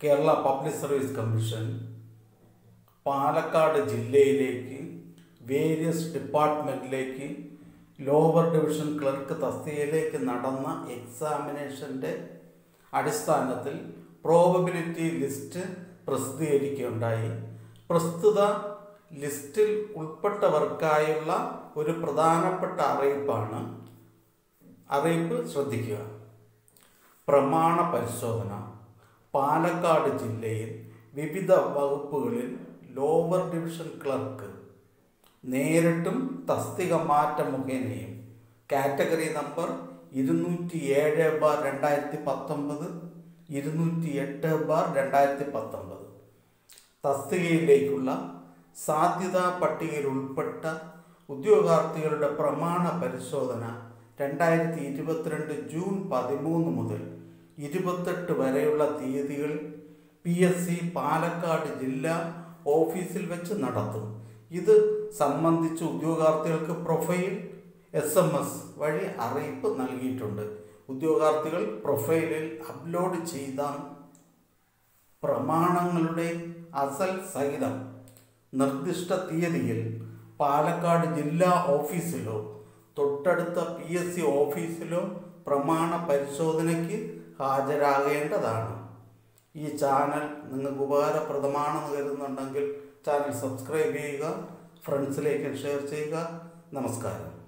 Kerala public service commission Palakkad ജില്ലയിലേക്ക് various ഡിപ്പാർട്ട്മെൻറ്റിലേക്ക് lower division clerk തസ്തികയിലേക്ക് നടന്ന എക്സാമിനേഷൻ്റെ അടിസ്ഥാനത്തിൽ പ്രോബബിലിറ്റി ലിസ്റ്റ് പ്രസിദ്ധീകരിക്കുകയുണ്ടായി പ്രസ്തുത ലിസ്റ്റിൽ ഉൾപ്പെട്ടവർക്കായുള്ള ഒരു പ്രധാനപ്പെട്ട അറിയിപ്പാണ് അറിയിപ്പ് ശ്രദ്ധിക്കുക പ്രമാണ പരിശോധന പാലക്കാട് ജില്ലയിൽ വിവിധ വകുപ്പുകളിൽ ലോവർ ഡിവിഷൻ ക്ലർക്ക് നേരിട്ടും തസ്തിക മാറ്റ മുഖേനയും കാറ്റഗറി നമ്പർ ഇരുന്നൂറ്റി ഏഴ് ബാർ രണ്ടായിരത്തി പത്തൊമ്പത് ഇരുന്നൂറ്റി എട്ട് ബാർ രണ്ടായിരത്തി പത്തൊമ്പത് തസ്തികയിലേക്കുള്ള സാധ്യതാ പട്ടികയിൽ ഉൾപ്പെട്ട ഉദ്യോഗാർത്ഥികളുടെ പ്രമാണ പരിശോധന രണ്ടായിരത്തി ഇരുപത്തിരണ്ട് ജൂൺ പതിമൂന്ന് മുതൽ ഇരുപത്തെട്ട് വരെയുള്ള തീയതികൾ പി എസ് സി പാലക്കാട് ജില്ലാ ഓഫീസിൽ വെച്ച് നടത്തും ഇത് സംബന്ധിച്ച് ഉദ്യോഗാർത്ഥികൾക്ക് പ്രൊഫൈൽ എസ് എം എസ് വഴി അറിയിപ്പ് നൽകിയിട്ടുണ്ട് ഉദ്യോഗാർത്ഥികൾ പ്രൊഫൈലിൽ അപ്ലോഡ് ചെയ്ത പ്രമാണങ്ങളുടെ അസൽ സഹിതം നിർദ്ദിഷ്ട തീയതിയിൽ പാലക്കാട് ജില്ലാ ഓഫീസിലോ തൊട്ടടുത്ത പി എസ് സി ഓഫീസിലോ പ്രമാണ പരിശോധനയ്ക്ക് ഹാജരാകേണ്ടതാണ് ഈ ചാനൽ നിങ്ങൾക്ക് ഉപകാരപ്രദമാണെന്ന് കരുതുന്നുണ്ടെങ്കിൽ ചാനൽ സബ്സ്ക്രൈബ് ചെയ്യുക ഫ്രണ്ട്സിലേക്ക് ഷെയർ ചെയ്യുക നമസ്കാരം